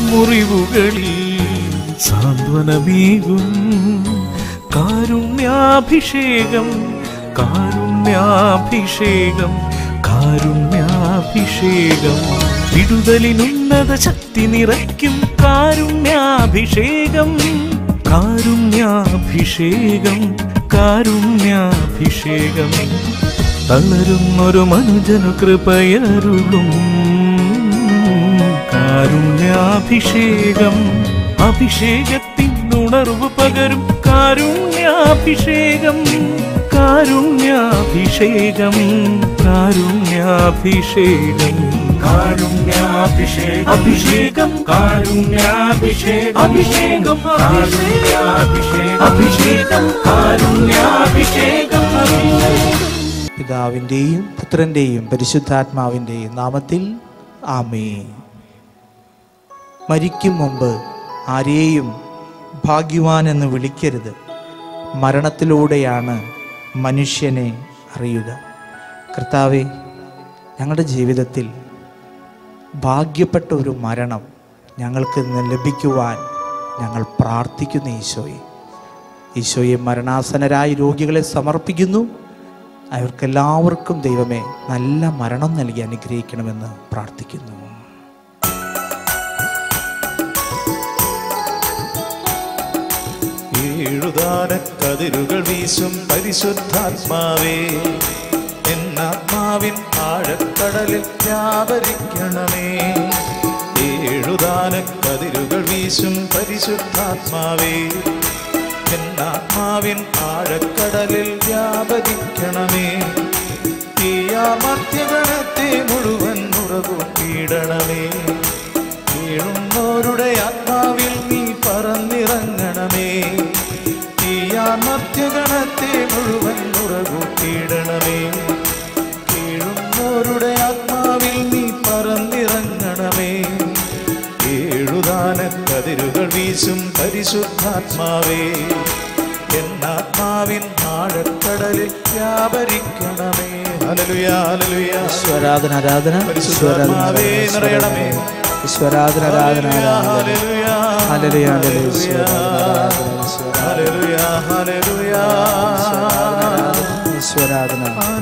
മുറിവുകളിൽ സാന്ത്വനമേകും കാരുണ്യാഭിഷേകം കാരുണ്യാഭിഷേകം കാരുണ്യാഭിഷേകം വിടുതലിനുന്നത ശക്തി നിറയ്ക്കും കാരുണ്യാഭിഷേകം കാരുണ്യാഭിഷേകം കാരുണ്യാഭിഷേകം തളരുന്നൊരു മനുജനു കൃപയരുളും കാരുണ്യാഭിഷേകം അഭിഷേകത്തിൻ ഉണർവ് പകരും കാരുണ്യാഭിഷേകം കാരുണ്യാഭിഷേകം കാരുണ്യാഭിഷേകം കാരുണ്യാഭിഷേകം അഭിഷേകം കാരുണ്യാഭിഷേകം അഭിഷേകം കാരുണ്യാഭിഷേകം അഭിഷേകം കാരുണ്യാഭിഷേകം അഭിഷേകം പിതാവിൻ്റെയും പുത്രൻ്റെയും പരിശുദ്ധാത്മാവിൻ്റെയും നാമത്തിൽ ആമേ മരിക്കും മുമ്പ് ആരെയും ഭാഗ്യവാൻ എന്ന് വിളിക്കരുത് മരണത്തിലൂടെയാണ് മനുഷ്യനെ അറിയുക കർത്താവെ ഞങ്ങളുടെ ജീവിതത്തിൽ ഭാഗ്യപ്പെട്ട ഒരു മരണം ഞങ്ങൾക്ക് ഇന്ന് ലഭിക്കുവാൻ ഞങ്ങൾ പ്രാർത്ഥിക്കുന്നു ഈശോയെ ഈശോയെ മരണാസനരായ രോഗികളെ സമർപ്പിക്കുന്നു അവർക്കെല്ലാവർക്കും ദൈവമേ നല്ല മരണം നൽകി അനുഗ്രഹിക്കണമെന്ന് പ്രാർത്ഥിക്കുന്നു ഏഴുദാന കതിരുകൾ വീശും പരിശുദ്ധാത്മാവേ എന്നാത്മാവിൻ ആഴക്കടലിൽ വ്യാപരിക്കണമേ ഏഴുദാന കതിരുകൾ വീശും പരിശുദ്ധാത്മാവേ എന്നാത്മാവിൻ ആഴക്കടലിൽ വ്യാപരിക്കണമേ തീയാ മധ്യഗണത്തെ മുഴുവൻ മുറകൂട്ടിയിടണമേ വീഴുന്നോരുടെ ആത്മാവിൽ നീ പറന്നിറങ്ങണമേ തീയാ മധ്യഗണത്തെ മുഴുവൻ മുറകൂട്ടിയിടണമേ വീഴുന്നോരുടെ ആത്മാവിൽ നീ പറന്നിറങ്ങണമേ ഏഴുദാന കതിരുകൾ വീശും പരിശുദ്ധാത്മാവേ എന്നാത്മാവിൻ ആഴക്കടലിൽ വ്യാപരിക്കണമേ ഹല്ലേലൂയ ഹല്ലേലൂയ ഈശ്വരാധന ആരാധന പരിശുദ്ധാത്മാവേ നിറയണമേ ഈശ്വരാധന ആരാധന ആരാധന ഹല്ലേലൂയ ഹല്ലേലൂയ, ഹല്ലേലൂയ, ഈശ്വരാധന, ഹല്ലേലൂയ ഹല്ലേലൂയ ഈശ്വരാധന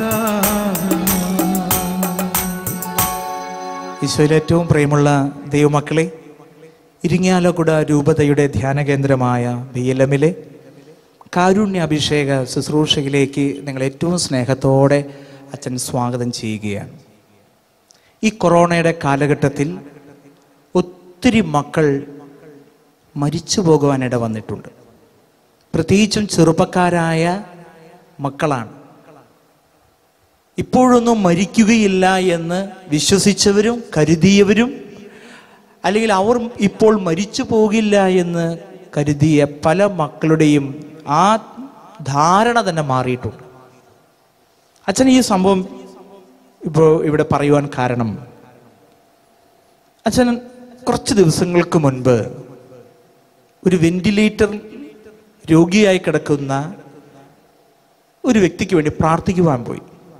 ഈശോയിൽ ഏറ്റവും പ്രിയമുള്ള ദൈവമക്കളെ ഇരിങ്ങാലക്കുട രൂപതയുടെ ധ്യാന കേന്ദ്രമായ ബി എൽ എമ്മിലെ കാരുണ്യാഭിഷേക ശുശ്രൂഷയിലേക്ക് നിങ്ങൾ ഏറ്റവും സ്നേഹത്തോടെ അച്ഛൻ സ്വാഗതം ചെയ്യുകയാണ് ഈ കൊറോണയുടെ കാലഘട്ടത്തിൽ ഒത്തിരി മക്കൾ മരിച്ചു പോകുവാനിട വന്നിട്ടുണ്ട് പ്രത്യേകിച്ചും ചെറുപ്പക്കാരായ മക്കളാണ് ഇപ്പോഴൊന്നും മരിക്കുകയില്ല എന്ന് വിശ്വസിച്ചവരും കരുതിയവരും അല്ലെങ്കിൽ അവർ ഇപ്പോൾ മരിച്ചു പോകില്ല എന്ന് കരുതിയ പല മക്കളുടെയും ആ ധാരണ തന്നെ മാറിയിട്ടുണ്ട് അച്ഛൻ ഈ സംഭവം ഇപ്പോൾ ഇവിടെ പറയുവാൻ കാരണം അച്ഛൻ കുറച്ച് ദിവസങ്ങൾക്ക് മുൻപ് ഒരു വെന്റിലേറ്റർ രോഗിയായി കിടക്കുന്ന ഒരു വ്യക്തിക്ക് വേണ്ടി പ്രാർത്ഥിക്കുവാൻ പോയി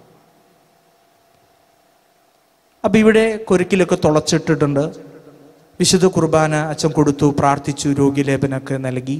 അപ്പൊ ഇവിടെ കൊരുക്കിലൊക്കെ തുളച്ചിട്ടിട്ടുണ്ട് വിശുദ്ധ കുർബാന അച്ഛൻ കൊടുത്തു പ്രാർത്ഥിച്ചു രോഗിലേപനൊക്കെ നൽകി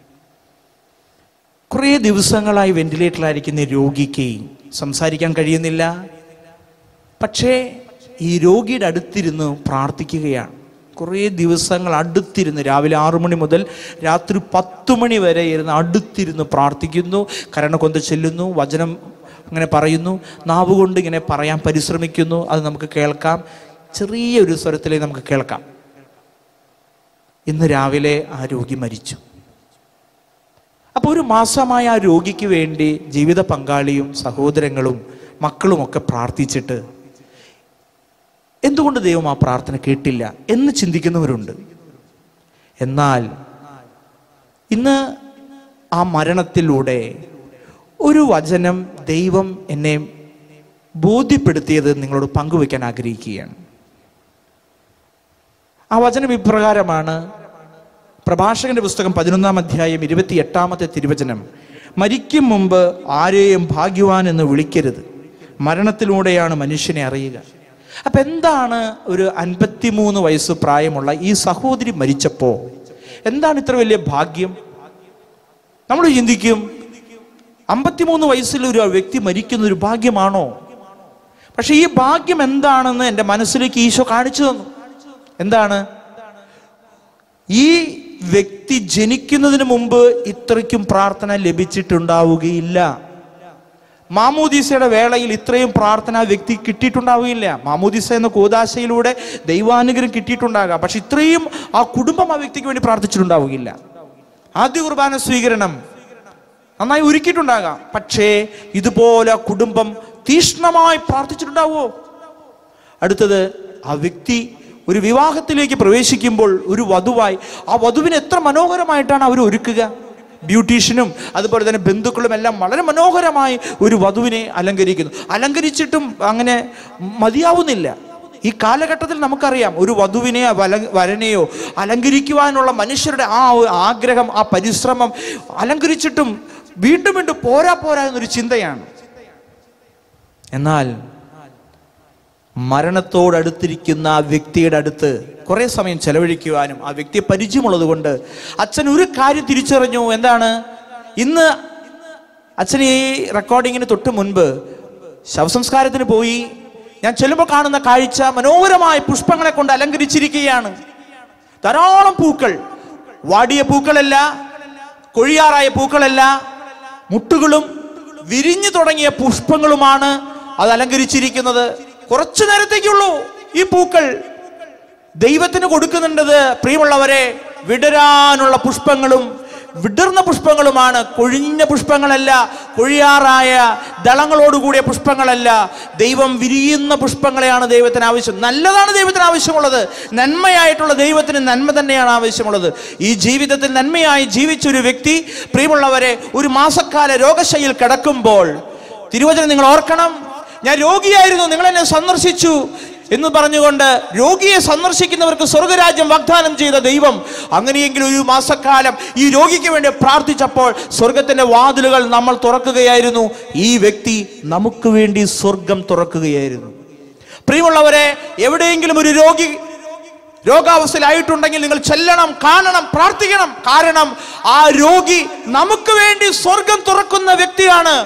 കുറേ ദിവസങ്ങളായി വെന്റിലേറ്ററിലായിരിക്കുന്ന ഈ രോഗിക്ക് സംസാരിക്കാൻ കഴിയുന്നില്ല പക്ഷേ ഈ രോഗിയുടെ അടുത്തിരുന്ന് പ്രാർത്ഥിക്കുകയാണ് കുറേ ദിവസങ്ങൾ അടുത്തിരുന്ന് രാവിലെ ആറു മണി മുതൽ രാത്രി പത്ത് മണി വരെ ഇരുന്ന് അടുത്തിരുന്ന് പ്രാർത്ഥിക്കുന്നു കരണ കൊന്ത് ചെല്ലുന്നു വചനം അങ്ങനെ പറയുന്നു നാവ് കൊണ്ട് ഇങ്ങനെ പറയാൻ പരിശ്രമിക്കുന്നു അത് നമുക്ക് കേൾക്കാം ചെറിയൊരു സ്വരത്തിലേ നമുക്ക് കേൾക്കാം ഇന്ന് രാവിലെ ആ രോഗി മരിച്ചു അപ്പോൾ ഒരു മാസമായ ആ രോഗിക്ക് വേണ്ടി ജീവിത പങ്കാളിയും സഹോദരങ്ങളും മക്കളുമൊക്കെ പ്രാർത്ഥിച്ചിട്ട് എന്തുകൊണ്ട് ദൈവം ആ പ്രാർത്ഥന കേട്ടില്ല എന്ന് ചിന്തിക്കുന്നവരുണ്ട് എന്നാൽ ഇന്ന് ആ മരണത്തിലൂടെ ഒരു വചനം ദൈവം എന്നെ ബോധ്യപ്പെടുത്തിയത് നിങ്ങളോട് പങ്കുവെക്കാൻ ആഗ്രഹിക്കുകയാണ് ആ വചനം ഇപ്രകാരമാണ് പ്രഭാഷകന്റെ പുസ്തകം പതിനൊന്നാം അധ്യായം ഇരുപത്തി എട്ടാമത്തെ തിരുവചനം മരിക്കും മുമ്പ് ആരെയും ഭാഗ്യവാൻ എന്ന് വിളിക്കരുത് മരണത്തിലൂടെയാണ് മനുഷ്യനെ അറിയുക അപ്പൊ എന്താണ് ഒരു അൻപത്തിമൂന്ന് വയസ്സ് പ്രായമുള്ള ഈ സഹോദരി മരിച്ചപ്പോ എന്താണ് ഇത്ര വലിയ ഭാഗ്യം നമ്മൾ ചിന്തിക്കും അമ്പത്തിമൂന്ന് വയസ്സിൽ ഒരു വ്യക്തി മരിക്കുന്ന ഒരു ഭാഗ്യമാണോ പക്ഷെ ഈ ഭാഗ്യം എന്താണെന്ന് എൻ്റെ മനസ്സിലേക്ക് ഈശോ കാണിച്ചു തന്നു എന്താണ് ഈ വ്യക്തി ജനിക്കുന്നതിന് മുമ്പ് ഇത്രയ്ക്കും പ്രാർത്ഥന ലഭിച്ചിട്ടുണ്ടാവുകയില്ല മാമോദീസയുടെ വേളയിൽ ഇത്രയും പ്രാർത്ഥന ആ വ്യക്തി കിട്ടിയിട്ടുണ്ടാവുകയില്ല മാമോദീസ എന്ന കോദാശയിലൂടെ ദൈവാനുഗ്രഹം കിട്ടിയിട്ടുണ്ടാകാം പക്ഷെ ഇത്രയും ആ കുടുംബം ആ വ്യക്തിക്ക് വേണ്ടി പ്രാർത്ഥിച്ചിട്ടുണ്ടാവുകയില്ല ആദ്യ കുർബാന സ്വീകരണം നന്നായി ഒരുക്കിയിട്ടുണ്ടാകാം പക്ഷേ ഇതുപോലെ ആ കുടുംബം തീഷ്ണമായി പ്രാർത്ഥിച്ചിട്ടുണ്ടാവുമോ അടുത്തത് ആ വ്യക്തി ഒരു വിവാഹത്തിലേക്ക് പ്രവേശിക്കുമ്പോൾ ഒരു വധുവായി ആ വധുവിനെ എത്ര മനോഹരമായിട്ടാണ് അവർ ഒരുക്കുക ബ്യൂട്ടീഷ്യനും അതുപോലെ തന്നെ ബന്ധുക്കളും എല്ലാം വളരെ മനോഹരമായി ഒരു വധുവിനെ അലങ്കരിക്കുന്നു അലങ്കരിച്ചിട്ടും അങ്ങനെ മതിയാവുന്നില്ല ഈ കാലഘട്ടത്തിൽ നമുക്കറിയാം ഒരു വധുവിനെ വല വരനെയോ അലങ്കരിക്കുവാനുള്ള മനുഷ്യരുടെ ആ ഒരു ആഗ്രഹം ആ പരിശ്രമം അലങ്കരിച്ചിട്ടും വീണ്ടും വീണ്ടും പോരാ പോരാ എന്നൊരു ചിന്തയാണ് എന്നാൽ മരണത്തോടടുത്തിരിക്കുന്ന ആ വ്യക്തിയുടെ അടുത്ത് കുറെ സമയം ചെലവഴിക്കുവാനും ആ വ്യക്തിയെ പരിചയമുള്ളത് കൊണ്ട് അച്ഛൻ ഒരു കാര്യം തിരിച്ചറിഞ്ഞു എന്താണ് ഇന്ന് അച്ഛൻ ഈ റെക്കോർഡിങ്ങിന് തൊട്ട് മുൻപ് ശവസംസ്കാരത്തിന് പോയി ഞാൻ ചെല്ലുമ്പോൾ കാണുന്ന കാഴ്ച മനോഹരമായ പുഷ്പങ്ങളെ കൊണ്ട് അലങ്കരിച്ചിരിക്കുകയാണ് ധാരാളം പൂക്കൾ വാടിയ പൂക്കളല്ല കൊഴിയാറായ പൂക്കളല്ല മുട്ടുകളും വിരിഞ്ഞു തുടങ്ങിയ പുഷ്പങ്ങളുമാണ് അത് അലങ്കരിച്ചിരിക്കുന്നത് കുറച്ചു നേരത്തേക്കുള്ളൂ ഈ പൂക്കൾ ദൈവത്തിന് കൊടുക്കുന്നുണ്ടത് പ്രിയമുള്ളവരെ വിടരാനുള്ള പുഷ്പങ്ങളും വിടർന്ന പുഷ്പങ്ങളുമാണ് കൊഴിഞ്ഞ പുഷ്പങ്ങളല്ല കൊഴിയാറായ ദളങ്ങളോടുകൂടിയ പുഷ്പങ്ങളല്ല ദൈവം വിരിയുന്ന പുഷ്പങ്ങളെയാണ് ദൈവത്തിന് ആവശ്യം നല്ലതാണ് ദൈവത്തിന് ആവശ്യമുള്ളത് നന്മയായിട്ടുള്ള ദൈവത്തിന് നന്മ തന്നെയാണ് ആവശ്യമുള്ളത് ഈ ജീവിതത്തിൽ നന്മയായി ജീവിച്ച ഒരു വ്യക്തി പ്രിയമുള്ളവരെ ഒരു മാസക്കാല രോഗശയിൽ കിടക്കുമ്പോൾ തിരുവചനം നിങ്ങൾ ഓർക്കണം ഞാൻ രോഗിയായിരുന്നു നിങ്ങൾ എന്നെ സന്ദർശിച്ചു എന്ന് പറഞ്ഞുകൊണ്ട് രോഗിയെ സന്ദർശിക്കുന്നവർക്ക് സ്വർഗരാജ്യം വാഗ്ദാനം ചെയ്ത ദൈവം അങ്ങനെയെങ്കിൽ ഒരു മാസക്കാലം ഈ രോഗിക്ക് വേണ്ടി പ്രാർത്ഥിച്ചപ്പോൾ സ്വർഗത്തിന്റെ വാതിലുകൾ നമ്മൾ തുറക്കുകയായിരുന്നു ഈ വ്യക്തി നമുക്ക് വേണ്ടി സ്വർഗം തുറക്കുകയായിരുന്നു പ്രിയമുള്ളവരെ എവിടെയെങ്കിലും ഒരു രോഗി രോഗാവസ്ഥയിലായിട്ടുണ്ടെങ്കിൽ നിങ്ങൾ ചെല്ലണം കാണണം പ്രാർത്ഥിക്കണം കാരണം ആ രോഗി നമുക്ക് വേണ്ടി സ്വർഗം തുറക്കുന്ന വ്യക്തിയാണ്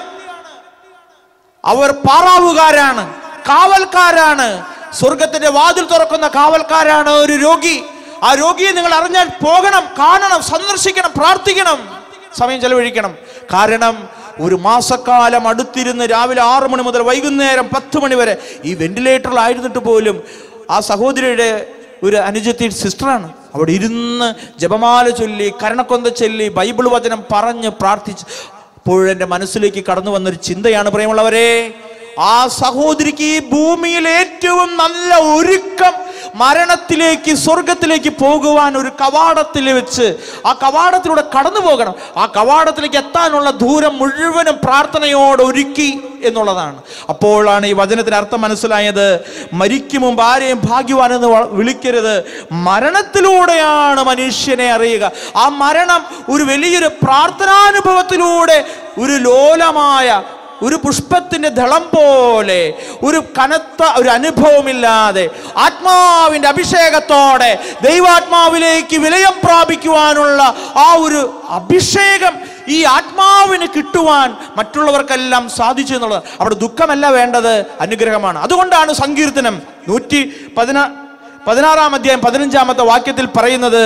അവർ പാറാവുകാരാണ് കാവൽക്കാരാണ് സ്വർഗത്തിന്റെ വാതിൽ തുറക്കുന്ന കാവൽക്കാരാണ് ഒരു രോഗി ആ രോഗിയെ നിങ്ങൾ അറിഞ്ഞാൽ പോകണം കാണണം സന്ദർശിക്കണം പ്രാർത്ഥിക്കണം സമയം ചെലവഴിക്കണം കാരണം ഒരു മാസക്കാലം അടുത്തിരുന്ന് രാവിലെ ആറ് മണി മുതൽ വൈകുന്നേരം പത്ത് മണി വരെ ഈ വെന്റിലേറ്ററിലായിരുന്നിട്ട് പോലും ആ സഹോദരിയുടെ ഒരു അനുജത്തി സിസ്റ്ററാണ് അവിടെ ഇരുന്ന് ജപമാല ചൊല്ലി കരണക്കൊന്ത ചൊല്ലി ബൈബിൾ വചനം പറഞ്ഞ് പ്രാർത്ഥിച്ച് അപ്പോഴെൻ്റെ മനസ്സിലേക്ക് കടന്നു വന്നൊരു ചിന്തയാണ് പ്രിയമുള്ളവരെ ആ സഹോദരിക്ക് ഈ ഭൂമിയിൽ ഏറ്റവും നല്ല ഒരുക്കം മരണത്തിലേക്ക് സ്വർഗത്തിലേക്ക് പോകുവാൻ ഒരു കവാടത്തിൽ വെച്ച് ആ കവാടത്തിലൂടെ കടന്നു പോകണം ആ കവാടത്തിലേക്ക് എത്താനുള്ള ദൂരം മുഴുവനും പ്രാർത്ഥനയോടെ ഒരുക്കി എന്നുള്ളതാണ് അപ്പോഴാണ് ഈ വചനത്തിന് അർത്ഥം മനസ്സിലായത് മരിക്കും മുമ്പ് ആരെയും ഭാഗ്യവാനെന്ന് വ- വിളിക്കരുത് മരണത്തിലൂടെയാണ് മനുഷ്യനെ അറിയുക ആ മരണം ഒരു വലിയൊരു പ്രാർത്ഥനാനുഭവത്തിലൂടെ ഒരു ലോലമായ ഒരു പുഷ്പത്തിന്റെ ദളം പോലെ ഒരു കനത്ത ഒരു അനുഭവമില്ലാതെ ആത്മാവിന്റെ അഭിഷേകത്തോടെ ദൈവാത്മാവിലേക്ക് വിലയം പ്രാപിക്കുവാനുള്ള ആ ഒരു അഭിഷേകം ഈ ആത്മാവിന് കിട്ടുവാൻ മറ്റുള്ളവർക്കെല്ലാം സാധിച്ചു എന്നുള്ളത് അവിടെ ദുഃഖമല്ല വേണ്ടത് അനുഗ്രഹമാണ് അതുകൊണ്ടാണ് സങ്കീർത്തനം നൂറ്റി പതിനാ പതിനാറാം അധ്യായം പതിനഞ്ചാമത്തെ വാക്യത്തിൽ പറയുന്നത്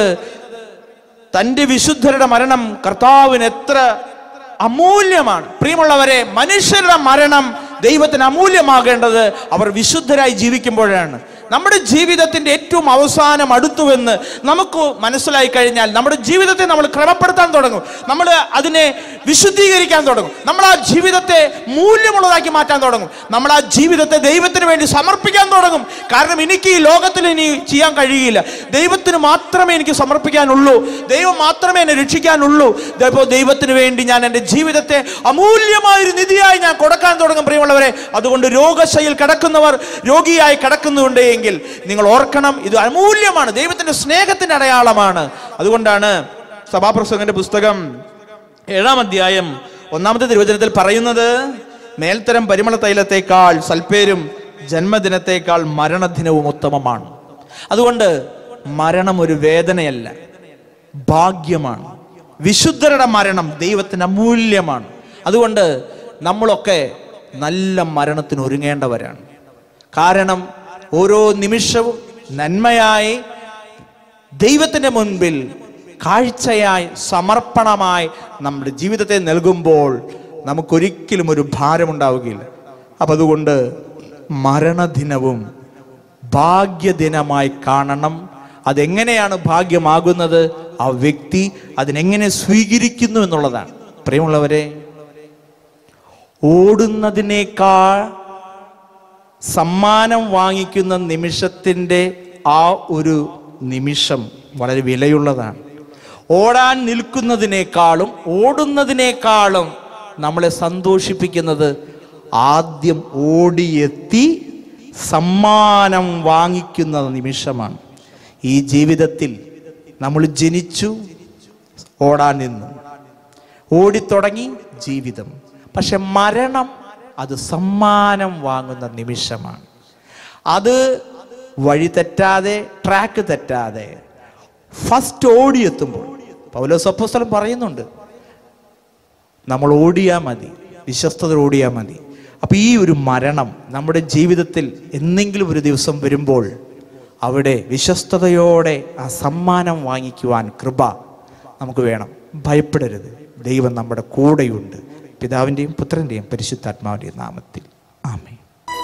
തൻ്റെ വിശുദ്ധരുടെ മരണം കർത്താവിന് എത്ര അമൂല്യമാണ് പ്രിയമുള്ളവരെ മനുഷ്യരുടെ മരണം ദൈവത്തിന് അമൂല്യമാകേണ്ടത് അവർ വിശുദ്ധരായി ജീവിക്കുമ്പോഴാണ് നമ്മുടെ ജീവിതത്തിന്റെ ഏറ്റവും അവസാനം അടുത്തുവെന്ന് നമുക്ക് മനസ്സിലായി കഴിഞ്ഞാൽ നമ്മുടെ ജീവിതത്തെ നമ്മൾ ക്രമപ്പെടുത്താൻ തുടങ്ങും നമ്മൾ അതിനെ വിശുദ്ധീകരിക്കാൻ തുടങ്ങും നമ്മൾ ആ ജീവിതത്തെ മൂല്യമുള്ളതാക്കി മാറ്റാൻ തുടങ്ങും നമ്മൾ ആ ജീവിതത്തെ ദൈവത്തിന് വേണ്ടി സമർപ്പിക്കാൻ തുടങ്ങും കാരണം എനിക്ക് ഈ ലോകത്തിൽ ഇനി ചെയ്യാൻ കഴിയില്ല ദൈവത്തിന് മാത്രമേ എനിക്ക് സമർപ്പിക്കാനുള്ളൂ ദൈവം മാത്രമേ എന്നെ രക്ഷിക്കാനുള്ളൂ ഇപ്പോൾ ദൈവത്തിന് വേണ്ടി ഞാൻ എൻ്റെ ജീവിതത്തെ അമൂല്യമായൊരു നിധിയായി ഞാൻ കൊടുക്കാൻ തുടങ്ങും പ്രിയമുള്ളവരെ അതുകൊണ്ട് രോഗശയിൽ കിടക്കുന്നവർ രോഗിയായി കിടക്കുന്നുണ്ട് എങ്കിൽ നിങ്ങൾ ഓർക്കണം ഇത് അമൂല്യമാണ് ദൈവത്തിന്റെ സ്നേഹത്തിന്റെ അടയാളമാണ് അതുകൊണ്ടാണ് സഭാപ്രസംഗന്റെ പുസ്തകം ഏഴാം അധ്യായം ഒന്നാമത്തെ തിരുവചനത്തിൽ പറയുന്നത് മേൽത്തരം പരിമള തൈലത്തേക്കാൾ സൽപ്പേരും ജന്മദിനത്തേക്കാൾ മരണദിനവും ഉത്തമമാണ് അതുകൊണ്ട് മരണം ഒരു വേദനയല്ല ഭാഗ്യമാണ് വിശുദ്ധരുടെ മരണം ദൈവത്തിന് അമൂല്യമാണ് അതുകൊണ്ട് നമ്മളൊക്കെ നല്ല മരണത്തിന് ഒരുങ്ങേണ്ടവരാണ് കാരണം ഓരോ നിമിഷവും നന്മയായി ദൈവത്തിൻ്റെ മുൻപിൽ കാഴ്ചയായി സമർപ്പണമായി നമ്മുടെ ജീവിതത്തെ നൽകുമ്പോൾ നമുക്കൊരിക്കലും ഒരു ഭാരമുണ്ടാവുകയില്ല അപ്പം അതുകൊണ്ട് മരണദിനവും ഭാഗ്യദിനമായി കാണണം അതെങ്ങനെയാണ് ഭാഗ്യമാകുന്നത് ആ വ്യക്തി അതിനെങ്ങനെ സ്വീകരിക്കുന്നു എന്നുള്ളതാണ് പ്രിയമുള്ളവരെ ഓടുന്നതിനേക്കാൾ സമ്മാനം വാങ്ങിക്കുന്ന നിമിഷത്തിൻ്റെ ആ ഒരു നിമിഷം വളരെ വിലയുള്ളതാണ് ഓടാൻ നിൽക്കുന്നതിനേക്കാളും ഓടുന്നതിനേക്കാളും നമ്മളെ സന്തോഷിപ്പിക്കുന്നത് ആദ്യം ഓടിയെത്തി സമ്മാനം വാങ്ങിക്കുന്ന നിമിഷമാണ് ഈ ജീവിതത്തിൽ നമ്മൾ ജനിച്ചു ഓടാൻ നിന്നു ഓടിത്തുടങ്ങി ജീവിതം പക്ഷെ മരണം അത് സമ്മാനം വാങ്ങുന്ന നിമിഷമാണ് അത് വഴി തെറ്റാതെ ട്രാക്ക് തെറ്റാതെ ഫസ്റ്റ് ഓടിയെത്തുമ്പോൾ പൗലോസ് അപ്പോസ്തലൻ പറയുന്നുണ്ട് നമ്മൾ ഓടിയാൽ മതി വിശ്വസ്തത ഓടിയാൽ മതി അപ്പം ഈ ഒരു മരണം നമ്മുടെ ജീവിതത്തിൽ എന്തെങ്കിലും ഒരു ദിവസം വരുമ്പോൾ അവിടെ വിശ്വസ്തതയോടെ ആ സമ്മാനം വാങ്ങിക്കുവാൻ കൃപ നമുക്ക് വേണം ഭയപ്പെടരുത് ദൈവം നമ്മുടെ കൂടെയുണ്ട് പിതാവിൻ്റെയും പുത്രൻ്റെയും പരിശുദ്ധാത്മാവിൻ്റെയും നാമത്തിൽ ആമേ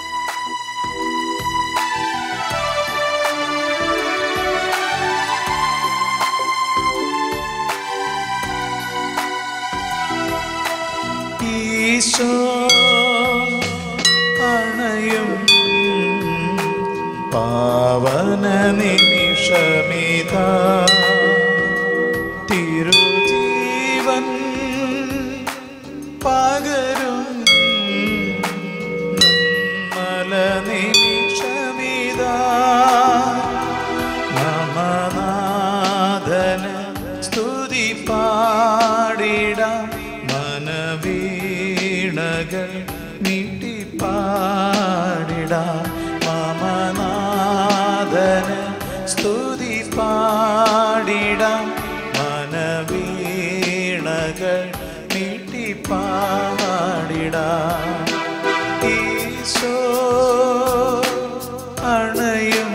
ഈശോ അണയും പാവന നിമിഷമിതാ തിരുജീവൻ പകരും നിർമ്മല നിമിഷമിതാ നമനാഥന സ്തുതി പാടിടാം മനവീണകൾ നീട്ടി പാടിടാം മമനാഥന സ്തുതി പാടിടാം മനവീണകൾ നീട്ടി പാടിടാം ഈശോ അണയും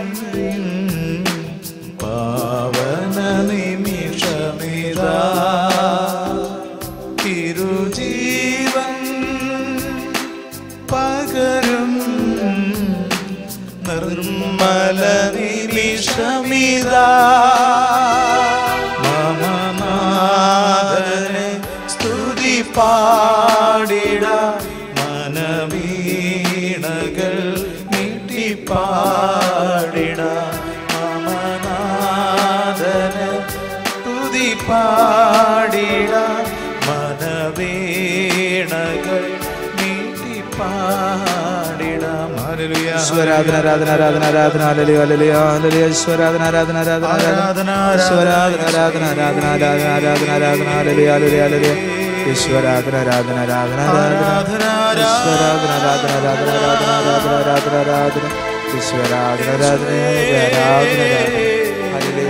പാവന നിമിഷമിതാ തിരുജീവൻ പകരും നിർമ്മല നിമിഷമിതാ മമനാഥനെ സ്തുതി പാടിട മനവീണകൾ നീട്ടി പാടിട മമനാഥന് സ്തുതി പാടിട മനവീണകൾ നീട്ടി പാടിട ഹല്ലേലൂയ ഈശ്വരാധന ആരാധന ആരാധന ആരാധന ഹല്ലേലൂയ ഹല്ലേലൂയ ഹല്ലേലൂയ ഈശ്വരാധന ആരാധന ആരാധന ആരാധന ഈശ്വരാധന ആരാധന ആരാധന ആരാധന ആരാധന ആരാധന ഹല്ലേലൂയ ഹല്ലേലൂയ ഹല്ലേലൂയ ഈശ്വരാധന ആരാധന ആരാധന ആരാധന ഈശ്വരാധന ആരാധന ആരാധന ആരാധന ആരാധന ആരാധന ആരാധന ഈശ്വരാധന ആരാധന ആരാധന ആരാധന ഹല്ലേലൂയ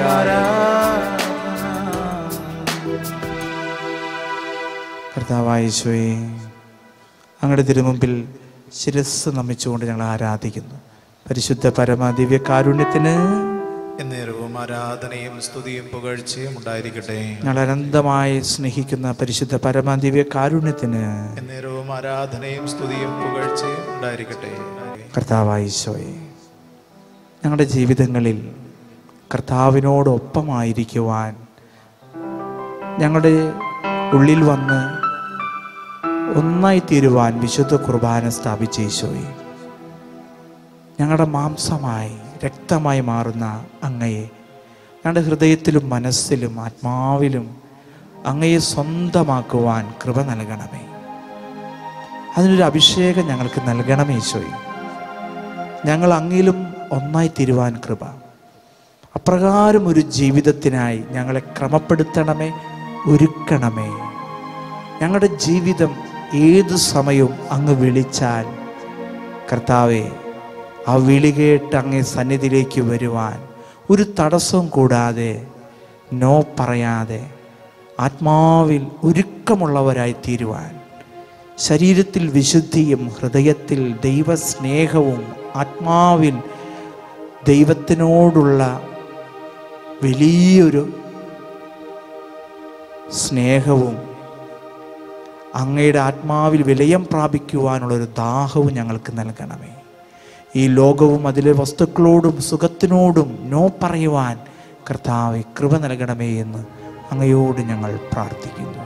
കർത്താവായ ഈശോയെ അങ്ങയുടെ തിരുമുമ്പിൽ ശിരസ് നമിച്ചുകൊണ്ട് ഞങ്ങൾ ആരാധിക്കുന്നു പരിശുദ്ധ പരമ ദിവ്യ കാരുണ്യത്തിന് എന്നേരവും ആരാധനയും സ്തുതിയും പുകഴ്ചയും ഉണ്ടായിരിക്കട്ടെ ഞങ്ങൾ അനന്തമായി സ്നേഹിക്കുന്ന പരിശുദ്ധ പരമ ദിവ്യ കാരുണ്യത്തിന് എന്നേരവും ആരാധനയും സ്തുതിയും പുകഴ്ചയും ഉണ്ടായിരിക്കട്ടെ കർത്താവായ ഈശോയെ ഞങ്ങളുടെ ജീവിതങ്ങളിൽ കർത്താവിനോടൊപ്പമായിരിക്കുവാൻ ഞങ്ങളുടെ ഉള്ളിൽ വന്ന് ഒന്നായി തീരുവാൻ വിശുദ്ധ കുർബാന സ്ഥാപിച്ച ഈശോയെ ഞങ്ങളുടെ മാംസമായി രക്തമായി മാറുന്ന അങ്ങയെ ഞങ്ങളുടെ ഹൃദയത്തിലും മനസ്സിലും ആത്മാവിലും അങ്ങയെ സ്വന്തമാക്കുവാൻ കൃപ നൽകണമേ അതിനൊരു അഭിഷേകം ഞങ്ങൾക്ക് നൽകണമേ ഈശോയെ ഞങ്ങൾ അങ്ങിലും ഒന്നായി തീരുവാൻ കൃപ അപ്രകാരം ഒരു ജീവിതത്തിനായി ഞങ്ങളെ ക്രമപ്പെടുത്തണമേ ഒരുക്കണമേ ഞങ്ങളുടെ ജീവിതം ഏതു സമയവും അങ്ങ് വിളിച്ചാൽ കർത്താവെ ആ വിളി കേട്ട് അങ്ങേ സന്നിധിയിലേക്ക് വരുവാൻ ഒരു തടസ്സവും കൂടാതെ നോ പറയാതെ ആത്മാവിൽ ഒരുക്കമുള്ളവരായി തീരുവാൻ ശരീരത്തിൽ വിശുദ്ധിയും ഹൃദയത്തിൽ ദൈവസ്നേഹവും ആത്മാവിൽ ദൈവത്തിനോടുള്ള വലിയൊരു സ്നേഹവും അങ്ങയുടെ ആത്മാവിൽ വിലയം പ്രാപിക്കുവാനുള്ളൊരു ദാഹവും ഞങ്ങൾക്ക് നൽകണമേ ഈ ലോകവും അതിലെ വസ്തുക്കളോടും സുഖത്തിനോടും നോ പറയുവാൻ കർത്താവെ കൃപ നൽകണമേ എന്ന് അങ്ങയോട് ഞങ്ങൾ പ്രാർത്ഥിക്കുന്നു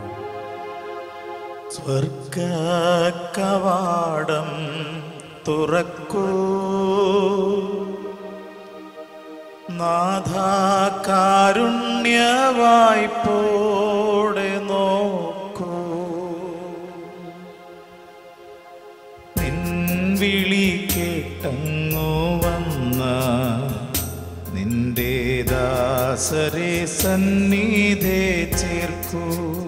സ്വർഗ കവാടം തുറക്കൂ നാഥാകാരുണ്യവായ്പോടെ നോക്കൂ നിൻ വിളി കേട്ടങ്ങു വന്ന നിന്റെ ദാസരെ സന്നിധേ ചേർക്കൂ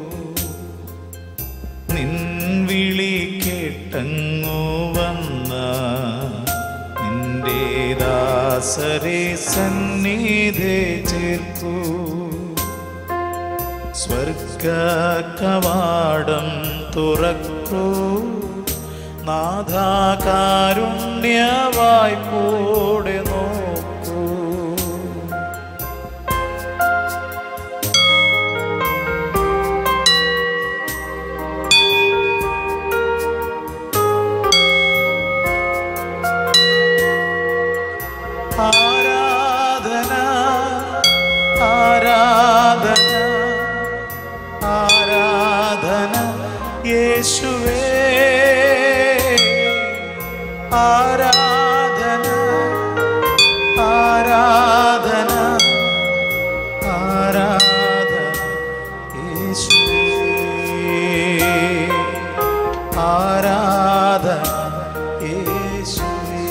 നിൻ വിളി കേട്ടങ്ങു വന്ന നിന്റെ ദാസരെ സന്നിധേ ചേർക്കൂ സ്വർഗ കവാടം തുറക്കൂ നാഥാകാരുണ്യവായ്പോടെ നോക്കൂ ആരാധന ആരാധന ആരാധന യേശുവേ ആരാധന ആരാധന ആരാധന യേശുവേ ആരാധന യേശുവേ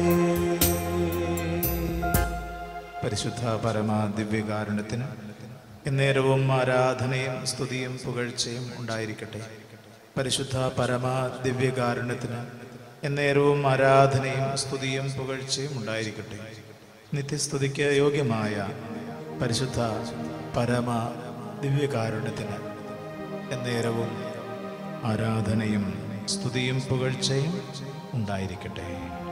പരിശുദ്ധ പരമാ ദിവ്യകാരുണ്യത്തിന് എന്നേരവും ആരാധനയും സ്തുതിയും പുകഴ്ചയും ഉണ്ടായിരിക്കട്ടെ പരിശുദ്ധ പരമാ ദിവ്യകാരുണ്യത്തിന് എന്നേരവും ആരാധനയും സ്തുതിയും പുകഴ്ചയും ഉണ്ടായിരിക്കട്ടെ നിത്യസ്തുതിക്ക് യോഗ്യമായ പരിശുദ്ധ പരമ ദിവ്യകാരുണ്യത്തിന് എന്നേരവും ആരാധനയും സ്തുതിയും പുകഴ്ചയും ഉണ്ടായിരിക്കട്ടെ